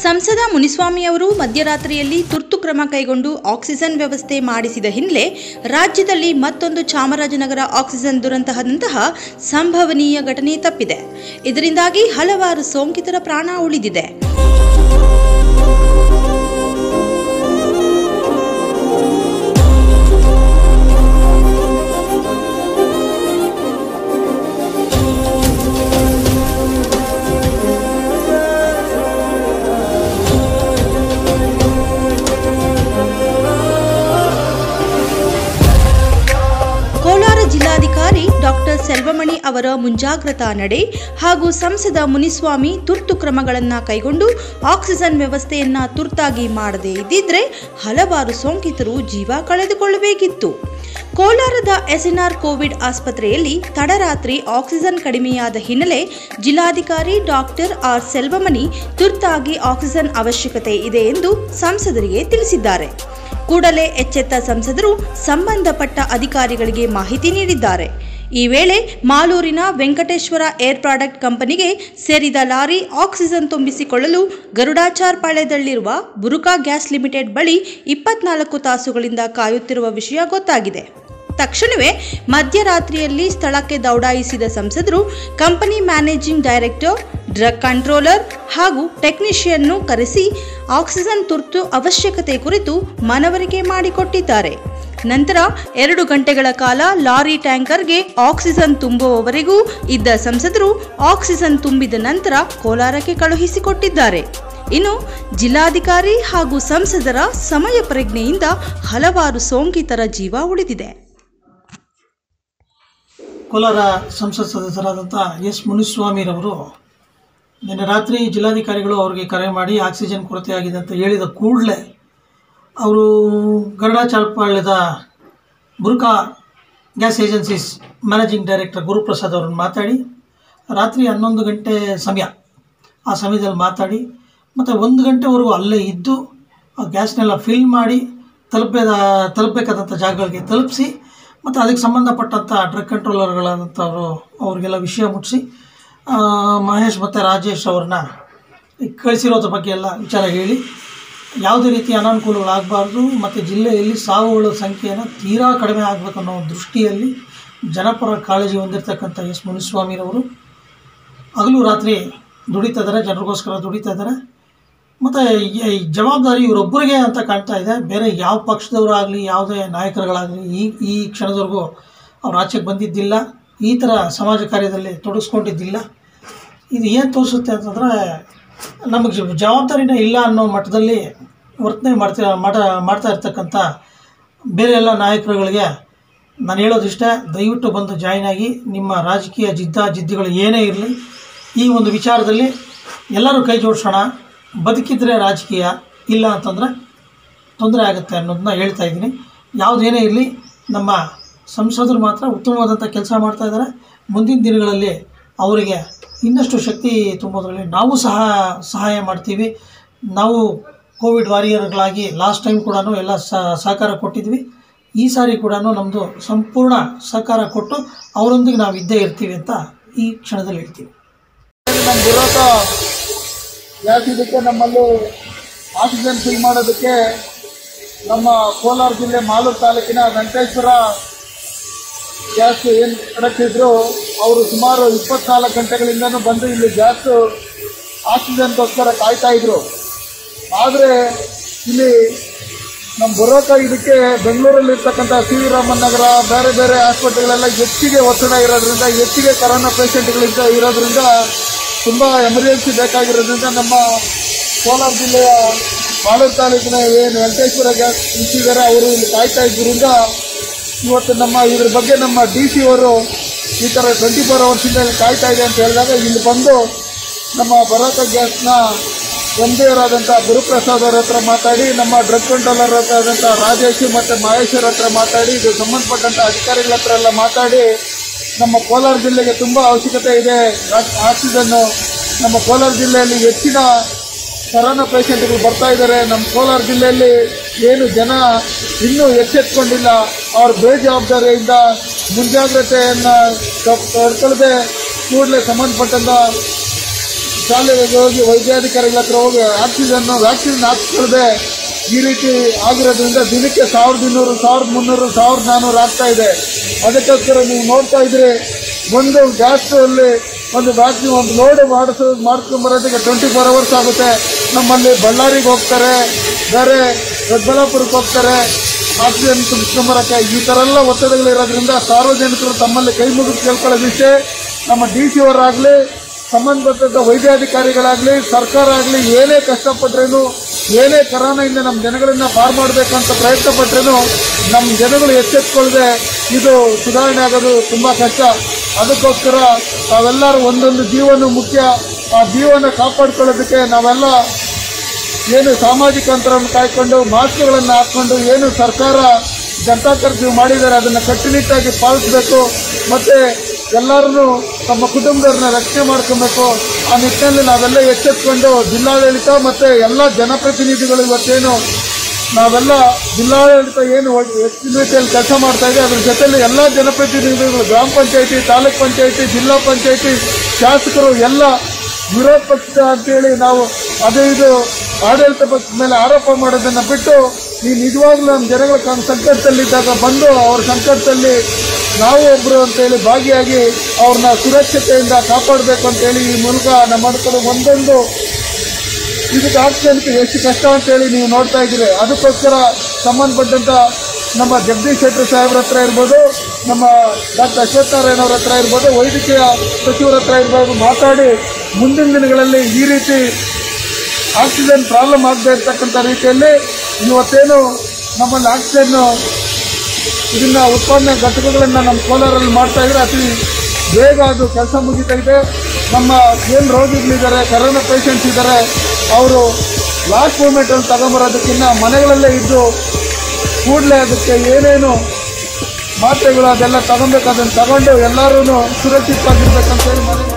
ಸಂಸದ ಮುನಿಸ್ವಾಮಿ ಅವರು ಮಧ್ಯರಾತ್ರಿಯಲ್ಲಿ ತುರ್ತು ಕ್ರಮ ಕೈಗೊಂಡು ಆಕ್ಸಿಜನ್ ವ್ಯವಸ್ಥೆ ಮಾಡಿಸಿದ ಹಿನ್ನೆಲೆ ರಾಜ್ಯದಲ್ಲಿ ಮತ್ತೊಂದು ಚಾಮರಾಜನಗರ ಆಕ್ಸಿಜನ್ ದುರಂತಹದಂತಹ ಸಂಭವನೀಯ ಘಟನೆ ತಪ್ಪಿದೆ ಇದರಿಂದಾಗಿ ಹಲವಾರು ಸೋಂಕಿತರ ಪ್ರಾಣ ಉಳಿದಿದೆ ಕೋಲಾರ ಜಿಲ್ಲಾಧಿಕಾರಿ ಡಾಕ್ಟರ್ ಸೆಲ್ವಮಣಿ ಅವರ ಮುಂಜಾಗ್ರತಾ ನಡೆ ಹಾಗೂ ಸಂಸದ ಮುನಿಸ್ವಾಮಿ ತುರ್ತು ಕ್ರಮಗಳನ್ನು ಕೈಗೊಂಡು ಆಕ್ಸಿಜನ್ ವ್ಯವಸ್ಥೆಯನ್ನ ತುರ್ತಾಗಿ ಮಾಡದೇ ಇದ್ದಿದ್ರೆ ಹಲವಾರು ಸೋಂಕಿತರು ಜೀವ ಕಳೆದುಕೊಳ್ಳಬೇಕಿತ್ತು ಕೋಲಾರದ ಎಸ್ಎನ್ಆರ್ ಕೋವಿಡ್ ಆಸ್ಪತ್ರೆಯಲ್ಲಿ ತಡರಾತ್ರಿ ಆಕ್ಸಿಜನ್ ಕಡಿಮೆಯಾದ ಹಿನ್ನೆಲೆ ಜಿಲ್ಲಾಧಿಕಾರಿ ಡಾಕ್ಟರ್ ಆರ್ ಸೆಲ್ವಮಣಿ ತುರ್ತಾಗಿ ಆಕ್ಸಿಜನ್ ಅವಶ್ಯಕತೆ ಇದೆ ಎಂದು ಸಂಸದರಿಗೆ ತಿಳಿಸಿದ್ದಾರೆ ಕೂಡಲೇ ಎಚ್ಚೆತ್ತ ಸಂಸದರು ಸಂಬಂಧಪಟ್ಟ ಅಧಿಕಾರಿಗಳಿಗೆ ಮಾಹಿತಿ ನೀಡಿದ್ದಾರೆ ಈ ವೇಳೆ ಮಾಲೂರಿನ ವೆಂಕಟೇಶ್ವರ ಏರ್ ಪ್ರಾಡಕ್ಟ್ ಕಂಪನಿಗೆ ಸೇರಿದ ಲಾರಿ ಆಕ್ಸಿಜನ್ ತುಂಬಿಸಿಕೊಳ್ಳಲು ಗರುಡಾಚಾರ್ಪಾಳ್ಯದಲ್ಲಿರುವ ಬುರುಕಾ ಗ್ಯಾಸ್ ಲಿಮಿಟೆಡ್ ಬಳಿ ಇಪ್ಪತ್ನಾಲ್ಕು ತಾಸುಗಳಿಂದ ಕಾಯುತ್ತಿರುವ ವಿಷಯ ಗೊತ್ತಾಗಿದೆ ತಕ್ಷಣವೇ ಮಧ್ಯರಾತ್ರಿಯಲ್ಲಿ ಸ್ಥಳಕ್ಕೆ ದೌಡಾಯಿಸಿದ ಸಂಸದರು company managing director drug controller ಹಾಗೂ ಟೆಕ್ನಿಷಿಯನ್ను ಕರೆಸಿ ಆಕ್ಸಿಜನ್ ತುರ್ತು ಅವಶ್ಯಕತೆ ಕುರಿತು ಮನವರಿಕೆ ಮಾಡಿಕೊಟ್ಟಿದ್ದಾರೆ ನಂತರ ಎರಡು ಗಂಟೆಗಳ ಕಾಲ ಲಾರಿ ಟ್ಯಾಂಕರ್ಗೆ ಆಕ್ಸಿಜನ್ ತುಂಬುವವರೆಗೂ ಇದ್ದ ಸಂಸದರು ಆಕ್ಸಿಜನ್ ತುಂಬಿದ ನಂತರ ಕೋಲಾರಕ್ಕೆ ಕಳುಹಿಸಿಕೊಟ್ಟಿದ್ದಾರೆ ಇನ್ನು ಜಿಲ್ಲಾಧಿಕಾರಿ ಹಾಗೂ ಸಂಸದರ ಸಮಯ ಪ್ರಜ್ಞೆಯಿಂದ ಹಲವಾರು ಸೋಂಕಿತರ ಜೀವ ಉಳಿದಿದೆ ಕೋಲಾರ ಸಂಸತ್ ಸದಸ್ಯರಾದಂಥ ಎಸ್ ಮುನಿಸ್ವಾಮಿರವರು ನಿನ್ನೆ ರಾತ್ರಿ ಜಿಲ್ಲಾಧಿಕಾರಿಗಳು ಅವರಿಗೆ ಕರೆ ಮಾಡಿ ಆಕ್ಸಿಜನ್ ಕೊರತೆ ಆಗಿದೆ ಅಂತ ಹೇಳಿದ ಕೂಡಲೇ ಅವರು ಗರುಡಾಚಾರ್ಪಾಳ್ಯದ Burka gas agencies managing director Guruprasad ಅವ್ರನ್ನ ಮಾತಾಡಿ ರಾತ್ರಿ ಹನ್ನೊಂದು ಗಂಟೆ ಸಮಯ ಆ ಸಮಯದಲ್ಲಿ ಮಾತಾಡಿ ಮತ್ತು ಒಂದು ಗಂಟೆವರೆಗೂ ಅಲ್ಲೇ ಇದ್ದು ಆ ಗ್ಯಾಸ್ನೆಲ್ಲ ಫಿಲ್ ಮಾಡಿ ತಲುಪೇದ ತಲುಪಬೇಕಾದಂಥ ಜಾಗಗಳಿಗೆ ತಲುಪಿಸಿ ಮತ್ತು ಅದಕ್ಕೆ ಸಂಬಂಧಪಟ್ಟಂಥ ಡ್ರಗ್ ಕಂಟ್ರೋಲರ್ಗಳಾದಂಥವರು ಅವ್ರಿಗೆಲ್ಲ ವಿಷಯ ಮುಟ್ಟಿಸಿ ಆ, ಮಹೇಶ್ ಮತ್ತು ರಾಜೇಶ್ ಅವ್ರನ್ನ ಕಳಿಸಿರೋದ್ರ ಬಗ್ಗೆ ಎಲ್ಲ ವಿಚಾರ ಹೇಳಿ ಯಾವುದೇ ರೀತಿ ಅನಾನುಕೂಲಗಳಾಗಬಾರ್ದು ಮತ್ತು ಜಿಲ್ಲೆಯಲ್ಲಿ ಸಾವುಗಳ ಸಂಖ್ಯೆಯನ್ನು ತೀರಾ ಕಡಿಮೆ ಆಗಬೇಕು ಅನ್ನೋ ದೃಷ್ಟಿಯಲ್ಲಿ ಜನಪರ ಕಾಳಜಿ ಹೊಂದಿರತಕ್ಕಂಥ ಎಸ್ ಮುನಿಸ್ವಾಮಿರವರು ಹಗಲು ರಾತ್ರಿ ದುಡಿತಾ ಇದ್ದಾರೆ ಜನರಿಗೋಸ್ಕರ ದುಡಿತಾ ಇದ್ದಾರೆ ಮತ್ತು ಈ ಜವಾಬ್ದಾರಿ ಇವರೊಬ್ಬರಿಗೆ ಅಂತ ಕಾಣ್ತಾ ಇದೆ ಬೇರೆ ಯಾವ ಪಕ್ಷದವರಾಗಲಿ ಯಾವುದೇ ನಾಯಕರುಗಳಾಗಲಿ ಈ ಈ ಕ್ಷಣದವರೆಗೂ ಅವ್ರು ಆಚೆಗೆ ಬಂದಿದ್ದಿಲ್ಲ ಈ ಥರ ಸಮಾಜ ಕಾರ್ಯದಲ್ಲಿ ತೊಡಗಿಸ್ಕೊಂಡಿದ್ದಿಲ್ಲ ಇದು ಏನು ತೋರಿಸುತ್ತೆ ಅಂತಂದರೆ ನಮಗೆ ಜ- ಜವಾಬ್ದಾರಿನೇ ಇಲ್ಲ ಅನ್ನೋ ಮಟ್ಟದಲ್ಲಿ ವರ್ತನೆ ಮಾಡ್ತಾ ಮಾಡ ಮಾಡ್ತಾ ಇರ್ತಕ್ಕಂಥ ಬೇರೆ ಎಲ್ಲ ನಾಯಕರುಗಳಿಗೆ ನಾನು ಹೇಳೋದಿಷ್ಟೇ ದಯವಿಟ್ಟು ಬಂದು ಜಾಯ್ನ್ ಆಗಿ ನಿಮ್ಮ ರಾಜಕೀಯ ಜಿದ್ದ ಜಿದ್ದುಗಳು ಏನೇ ಇರಲಿ ಈ ಒಂದು ವಿಚಾರದಲ್ಲಿ ಎಲ್ಲರೂ ಕೈ ಜೋಡಿಸೋಣ ಬದುಕಿದ್ರೆ ರಾಜಕೀಯ ಇಲ್ಲ ಅಂತಂದರೆ ತೊಂದರೆ ಆಗುತ್ತೆ ಅನ್ನೋದನ್ನ ಹೇಳ್ತಾ ಇದ್ದೀನಿ ಯಾವುದೇನೇ ಇರಲಿ ನಮ್ಮ ಸಂಸದರು ಮಾತ್ರ ಉತ್ತಮವಾದಂಥ ಕೆಲಸ ಮಾಡ್ತಾ ಇದ್ದಾರೆ ಮುಂದಿನ ದಿನಗಳಲ್ಲಿ ಅವರಿಗೆ ಇನ್ನಷ್ಟು ಶಕ್ತಿ ತುಂಬೋದ್ರಲ್ಲಿ ನಾವು ಸಹ ಸಹಾಯ ಮಾಡ್ತೀವಿ ನಾವು ಕೋವಿಡ್ ವಾರಿಯರ್ಗಳಾಗಿ ಲಾಸ್ಟ್ ಟೈಮ್ ಕೂಡ ಎಲ್ಲ ಸ- ಸಹಕಾರ ಕೊಟ್ಟಿದ್ವಿ ಈ ಸಾರಿ ಕೂಡ ನಮ್ಮದು ಸಂಪೂರ್ಣ ಸಹಕಾರ ಕೊಟ್ಟು ಅವರೊಂದಿಗೆ ನಾವು ಇದ್ದೇ ಇರ್ತೀವಿ ಅಂತ ಈ ಕ್ಷಣದಲ್ಲಿ ಹೇಳ್ತೀವಿ ನಮ್ಮ ಬುರೋಟ ಗ್ಯಾಸ್ ಇದಕ್ಕೆ ನಮ್ಮಲ್ಲಿ ಆಕ್ಸಿಜನ್ ಫಿಲ್ ಮಾಡೋದಕ್ಕೆ ನಮ್ಮ ಕೋಲಾರ ಜಿಲ್ಲೆ ಮಾಲೂರು ತಾಲೂಕಿನ ವೆಂಕಟೇಶ್ವರ ಗ್ಯಾಸ್ ಏನು ಇದ್ರು ಅವರು ಸುಮಾರು ಇಪ್ಪತ್ನಾಲ್ಕು ಗಂಟೆಗಳಿಂದನೂ ಬಂದು ಇಲ್ಲಿ ಗ್ಯಾಸ್ ಆಕ್ಸಿಜನ್ಗೋಸ್ಕರ ಕಾಯ್ತಾ ಇದ್ರು ಆದರೆ ಇಲ್ಲಿ ನಮ್ಮ ಬರೋಕ ಇದಕ್ಕೆ ಬೆಂಗಳೂರಲ್ಲಿ ಇರ್ತಕ್ಕಂಥ ಸಿ ವಿ ರಾಮನ್ ನಗರ ಬೇರೆ ಬೇರೆ ಆಸ್ಪತ್ರೆಗಳೆಲ್ಲ ಹೆಚ್ಚಿಗೆ ಒತ್ತಡ ಇರೋದ್ರಿಂದ ಹೆಚ್ಚಿಗೆ ಕರೋನಾ ಪೇಷಂಟ್ಗಳಿಂದ ಇರೋದ್ರಿಂದ ತುಂಬ ಎಮರ್ಜೆನ್ಸಿ ಬೇಕಾಗಿರೋದ್ರಿಂದ ನಮ್ಮ ಕೋಲಾರ ಜಿಲ್ಲೆಯ ಮಾಲೂರು ತಾಲೂಕಿನ ಏನು ವೆಂಕಟೇಶ್ವರ ಗ್ಯಾಸ್ ನಿಂತಿದ್ದಾರೆ ಅವರು ಇಲ್ಲಿ ಕಾಯ್ತಾ ಇದ್ದರಿಂದ ಇವತ್ತು ನಮ್ಮ ಇದ್ರ ಬಗ್ಗೆ ನಮ್ಮ ಡಿ ಸಿ ಅವರು ಈ ಥರ ಟ್ವೆಂಟಿ ಫೋರ್ ಅವರ್ಸಿಂದ ಇಲ್ಲಿ ಕಾಯ್ತಾ ಇದೆ ಅಂತ ಹೇಳಿದಾಗ ಇಲ್ಲಿ ಬಂದು ನಮ್ಮ ಬರೋಕ ಗ್ಯಾಸ್ನ ಗಂಭೀರರಾದಂಥ ಗುರುಪ್ರಸಾದ್ ಅವ್ರ ಹತ್ರ ಮಾತಾಡಿ ನಮ್ಮ ಡ್ರಗ್ ಕಂಟ್ರೋಲರ್ ಹತ್ರ ಆದಂಥ ರಾಜೇಶ್ ಮತ್ತು ಮಹೇಶ್ವರ್ ಹತ್ರ ಮಾತಾಡಿ ಇದು ಸಂಬಂಧಪಟ್ಟಂಥ ಅಧಿಕಾರಿಗಳ ಹತ್ರ ಎಲ್ಲ ಮಾತಾಡಿ ನಮ್ಮ ಕೋಲಾರ ಜಿಲ್ಲೆಗೆ ತುಂಬ ಅವಶ್ಯಕತೆ ಇದೆ ಆಕ್- ಆಕ್ಸಿಜನ್ನು ನಮ್ಮ ಕೋಲಾರ ಜಿಲ್ಲೆಯಲ್ಲಿ ಹೆಚ್ಚಿನ ಕರೋನಾ ಪೇಷಂಟ್ಗಳು ಬರ್ತಾ ಇದ್ದಾರೆ ನಮ್ಮ ಕೋಲಾರ ಜಿಲ್ಲೆಯಲ್ಲಿ ಏನು ಜನ ಇನ್ನೂ ಎಚ್ಚೆತ್ಕೊಂಡಿಲ್ಲ ಅವ್ರ ಬೇಜವಾಬ್ದಾರಿಯಿಂದ ಮುಂಜಾಗ್ರತೆಯನ್ನು ತಗೊಳ್ಳದೆ ಕೂಡಲೇ ಸಂಬಂಧಪಟ್ಟಂಥ ಶಾಲೆಗೆ ಹೋಗಿ ವೈದ್ಯಾಧಿಕಾರಿಗಳ ಹತ್ರ ಹೋಗಿ ಆಕ್ಸಿಜನ್ ವ್ಯಾಕ್ಸಿನ್ ಹಾಕ್ಸ್ಕೊಳ್ಳದೆ ಈ ರೀತಿ ಆಗಿರೋದ್ರಿಂದ ದಿನಕ್ಕೆ ಸಾವಿರದ ಇನ್ನೂರು ಸಾವಿರದ ಮುನ್ನೂರು ಸಾವಿರದ ನಾನ್ನೂರು ಆಗ್ತಾ ಇದೆ ಅದಕ್ಕೋಸ್ಕರ ನೀವು ನೋಡ್ತಾ ಇದ್ರಿ ಒಂದು ಗ್ಯಾಸ್ ಅಲ್ಲಿ ಒಂದು ವ್ಯಾಕ್ಸಿನ್ ಒಂದು ಲೋಡ್ ಮಾಡಿಸೋ ಮಾಡ್ಕೊಂಡು ಬರೋದಕ್ಕೆ ಟ್ವೆಂಟಿ ಫೋರ್ ಅವರ್ಸ್ ಆಗುತ್ತೆ ನಮ್ಮಲ್ಲಿ ಬಳ್ಳಾರಿಗೆ ಹೋಗ್ತಾರೆ ಬೇರೆ ದೊಡ್ಡಬಳ್ಳಾಪುರಕ್ಕೆ ಹೋಗ್ತಾರೆ ಆಕ್ಸಿಜನ್ ತುಂಬಿಸ್ಕೊಂಬರಕ್ಕೆ ಈ ಥರ ಎಲ್ಲ ಒತ್ತಡಗಳಿರೋದ್ರಿಂದ ಸಾರ್ವಜನಿಕರು ತಮ್ಮಲ್ಲಿ ಕೈ ಮುಗಿದು ಕೇಳ್ಕೊಳ್ಳೋದಿಷ್ಟೇ ನಮ್ಮ ಡಿ ಸಿ ಅವರಾಗಲಿ ಸಂಬಂಧಪಟ್ಟ ವೈದ್ಯಾಧಿಕಾರಿಗಳಾಗಲಿ ಸರ್ಕಾರ ಆಗಲಿ ಏನೇ ಕಷ್ಟಪಟ್ರೇನು ಏನೇ ಕರೋನಾಯಿಂದ ನಮ್ಮ ಜನಗಳನ್ನ ಪಾರು ಮಾಡಬೇಕು ಅಂತ ಪ್ರಯತ್ನ ಪಟ್ರೇನು ನಮ್ಮ ಜನಗಳು ಎಚ್ಚೆತ್ಕೊಳ್ಳದೆ ಇದು ಸುಧಾರಣೆ ಆಗೋದು ತುಂಬ ಕಷ್ಟ ಅದಕ್ಕೋಸ್ಕರ ನಾವೆಲ್ಲರೂ ಒಂದೊಂದು ಜೀವನ ಮುಖ್ಯ ಆ ಜೀವನ ಕಾಪಾಡ್ಕೊಳ್ಳೋದಕ್ಕೆ ನಾವೆಲ್ಲ ಏನು ಸಾಮಾಜಿಕ ಅಂತರವನ್ನು ಕಾಯ್ಕೊಂಡು ಮಾಸ್ಕ್ಗಳನ್ನು ಹಾಕ್ಕೊಂಡು ಏನು ಸರ್ಕಾರ ಜನತಾ ಕರ್ಫ್ಯೂ ಮಾಡಿದ್ದಾರೆ ಅದನ್ನು ಕಟ್ಟುನಿಟ್ಟಾಗಿ ಪಾಲಿಸಬೇಕು ಮತ್ತು ಎಲ್ಲರೂ ತಮ್ಮ ಕುಟುಂಬದವ್ರನ್ನ ರಕ್ಷಣೆ ಮಾಡ್ಕೊಬೇಕು ಆ ನಿಟ್ಟಿನಲ್ಲಿ ನಾವೆಲ್ಲ ಎಚ್ಚೆತ್ಕೊಂಡು ಜಿಲ್ಲಾಡಳಿತ ಮತ್ತು ಎಲ್ಲ ಜನಪ್ರತಿನಿಧಿಗಳು ಇವತ್ತೇನು ನಾವೆಲ್ಲ ಜಿಲ್ಲಾಡಳಿತ ಏನು ಹೆಚ್ಚಿನ ರೀತಿಯಲ್ಲಿ ಕೆಲಸ ಮಾಡ್ತಾ ಇದೆ ಅದ್ರ ಜೊತೆಲಿ ಎಲ್ಲ ಜನಪ್ರತಿನಿಧಿಗಳು ಗ್ರಾಮ ಪಂಚಾಯತಿ ತಾಲೂಕ್ ಪಂಚಾಯತಿ ಜಿಲ್ಲಾ ಪಂಚಾಯತಿ ಶಾಸಕರು ಎಲ್ಲ ವಿರೋಧ ಪಕ್ಷ ಅಂತೇಳಿ ನಾವು ಅದು ಇದು ಆಡಳಿತ ಪಕ್ಷದ ಮೇಲೆ ಆರೋಪ ಮಾಡೋದನ್ನ ಬಿಟ್ಟು ಈ ನಿಜವಾಗ್ಲೂ ನಮ್ಮ ಜನಗಳ ಕಂ- ಸಂಕಟದಲ್ಲಿದ್ದಾಗ ಬಂದು ಅವ್ರ ಸಂಕಟದಲ್ಲಿ ನಾವು ಒಬ್ರು ಅಂತೇಳಿ ಭಾಗಿಯಾಗಿ ಅವ್ರನ್ನ ಸುರಕ್ಷತೆಯಿಂದ ಕಾಪಾಡಬೇಕು ಅಂತೇಳಿ ಈ ಮೂಲಕ ನಮ್ಮ ಮಾಡ್ಕೊಂಡು ಒಂದೊಂದು ಇದಕ್ಕೆ ಆಕ್ಸಿಜನ್ಗೆ ಎಷ್ಟು ಕಷ್ಟ ಅಂತೇಳಿ ನೀವು ನೋಡ್ತಾ ಇದ್ದೀರಿ ಅದಕ್ಕೋಸ್ಕರ ಸಂಬಂಧಪಟ್ಟಂತ ನಮ್ಮ ಜಗದೀಶ್ ಶೆಟ್ಟರ್ ಸಾಹೇಬ್ರ ಹತ್ರ ಇರ್ಬೋದು ನಮ್ಮ ಡಾಕ್ಟರ್ ಅಶ್ವತ್ಥನಾರಾಯಣ ಅವ್ರ ಹತ್ರ ಇರ್ಬೋದು ವೈದ್ಯಕೀಯ ಸಚಿವರ ಹತ್ರ ಇರ್ಬೋದು ಮಾತಾಡಿ ಮುಂದಿನ ದಿನಗಳಲ್ಲಿ ಈ ರೀತಿ ಆಕ್ಸಿಜನ್ ಪ್ರಾಬ್ಲಮ್ ಆಗದೆ ಇರ್ತಕ್ಕಂಥ ರೀತಿಯಲ್ಲಿ ಇವತ್ತೇನು ನಮ್ಮಲ್ಲಿ ಆಕ್ಸಿಜನ್ ಇದನ್ನ ಉತ್ಪಾದನೆ ಘಟಕಗಳನ್ನ ನಮ್ಮ ಕೋಲಾರಲ್ಲಿ ಮಾಡ್ತಾ ಇದ್ರೆ ಅತಿ ಬೇಗ ಅದು ಕೆಲಸ ಮುಗಿತಾ ಇದೆ ನಮ್ಮ ಏನು ರೋಗಿಗಳಿದ್ದಾರೆ ಕರೋನಾ ಪೇಷಂಟ್ಸ್ ಇದ್ದಾರೆ ಅವರು ಲಾಸ್ಟ್ ಮೂಮೆಂಟಲ್ಲಿ ತಗೊಂಬರೋದಕ್ಕಿಂತ ಮನೆಗಳಲ್ಲೇ ಇದ್ದು ಕೂಡಲೇ ಅದಕ್ಕೆ ಏನೇನು ಮಾತ್ರೆಗಳು ಅದೆಲ್ಲ ತಗೊಬೇಕು ಅದನ್ನು ತಗೊಂಡು ಎಲ್ಲರೂ ಸುರಕ್ಷಿತವಾಗಿರ್ಬೇಕಂತೇಳಿ ಮನವಿ